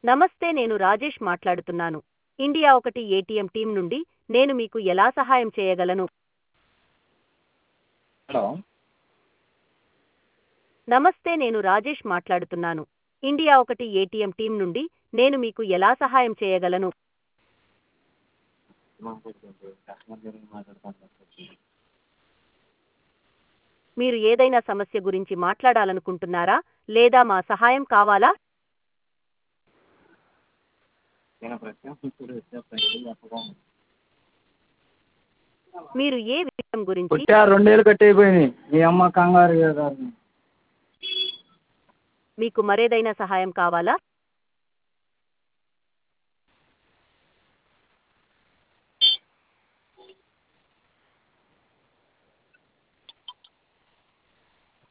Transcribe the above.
నమస్తే నేను రాజేష్ మాట్లాడుతున్నాను ఇండియా ఒకటి ఏటీఎం టీం నుండి నేను మీకు ఎలా సహాయం చేయగలను హలో నమస్తే నేను రాజేష్ మాట్లాడుతున్నాను ఇండియా ఒకటి ఏటీఎం టీం నుండి నేను మీకు ఎలా సహాయం చేయగలను కస్టమర్ కేర్ మాట్లాడుతాను మీరు ఏదైనా సమస్య గురించి మాట్లాడాలనుకుంటున్నారా లేదా మా సహాయం కావాలా నేను ప్రశ్న ఇప్పుడు వచ్చేస్తాను చెప్పగా మీరు ఏ విషయం గురించి పుట్టా రెండేళ్ళు కట్ అయిపోయినాయి మీ అమ్మ కంగారు కదా మీకు మరేదైనా సహాయం కావాలా